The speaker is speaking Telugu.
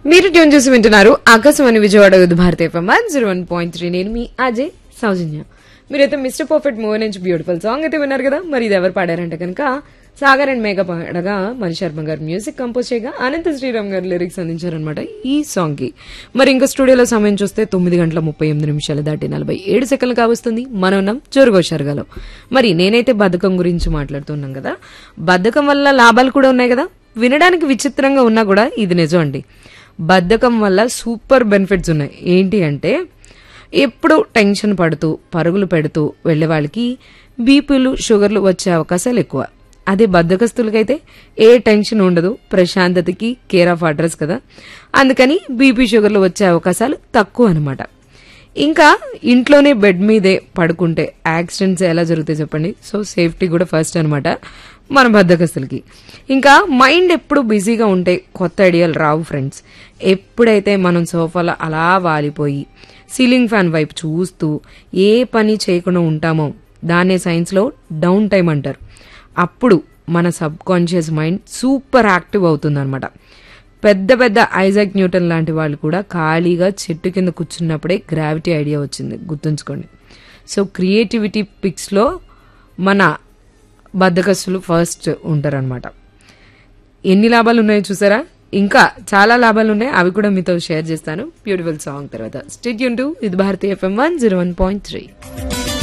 మీరు ట్యూన్ చేసి వింటున్నారు ఆకాశవాణి విజయవాడ యుద్ధ భారతి FM one zero one point three నేను మీ అజయ్ సౌజన్య మీరైతే మిస్టర్ పర్ఫెక్ట్ మూవీ నుంచి బ్యూటిఫుల్ సాంగ్ అయితే విన్నారు కదా మరి ఇది ఎవరు పాడారంటే కనుక సాగర్ అండ్ మేఘ పాడగా మణి శర్మ గారు మ్యూజిక్ కంపోజ్ చేయగా అనంత శ్రీరామ్ గారు లిరిక్స్ అందించారనమాట ఈ సాంగ్ కి మరి ఇంకా స్టూడియోలో సమయం చూస్తే తొమ్మిది గంటల ముప్పై ఎనిమిది నిమిషాలు దాటి నలభై ఏడు సెకండ్లు కావస్తుంది మనం ఉన్నాం జోరుగోషర్గాలో మరి నేనైతే బద్ధకం గురించి మాట్లాడుతున్నాం కదా బద్ధకం వల్ల లాభాలు కూడా ఉన్నాయి కదా వినడానికి విచిత్రంగా ఉన్నా కూడా ఇది నిజం అండి బద్ధకం వల్ల సూపర్ బెనిఫిట్స్ ఉన్నాయి ఏంటి అంటే ఎప్పుడు టెన్షన్ పడుతూ పరుగులు పెడుతూ వెళ్లే వాళ్ళకి బీపీలు షుగర్లు వచ్చే అవకాశాలు ఎక్కువ అదే బద్ధకస్తులకైతే ఏ టెన్షన్ ఉండదు ప్రశాంతతకి కేర్ ఆఫ్ అడ్రస్ కదా అందుకని బీపీ షుగర్లు వచ్చే అవకాశాలు తక్కువ అనమాట ఇంకా ఇంట్లోనే బెడ్ మీదే పడుకుంటే యాక్సిడెంట్స్ ఎలా జరుగుతాయి చెప్పండి సో సేఫ్టీ కూడా ఫస్ట్ అనమాట మన బద్దకస్తులకి ఇంకా మైండ్ ఎప్పుడు బిజీగా ఉంటే కొత్త ఐడియాలు రావు ఫ్రెండ్స్ ఎప్పుడైతే మనం సోఫాలో అలా వాలిపోయి సీలింగ్ ఫ్యాన్ వైపు చూస్తూ ఏ పని చేయకుండా ఉంటామో దాన్నే సైన్స్లో డౌన్ టైం అంటారు అప్పుడు మన subconscious mind super active అవుతుందన్నమాట పెద్ద పెద్ద ఐజాక్ న్యూటన్ లాంటి వాళ్ళు కూడా ఖాళీగా చెట్టు కింద కూర్చున్నప్పుడే గ్రావిటీ ఐడియా వచ్చింది గుర్తుంచుకోండి సో క్రియేటివిటీ పిక్స్లో మన బద్దకస్తులు ఫస్ట్ ఉంటారనమాట ఎన్ని లాభాలు ఉన్నాయో చూసారా ఇంకా చాలా లాభాలు ఉన్నాయి అవి కూడా మీతో షేర్ చేస్తాను బ్యూటిఫుల్ సాంగ్ తర్వాత స్టేట్ యూన్ టు ఇది భారతీయ FM one zero one point three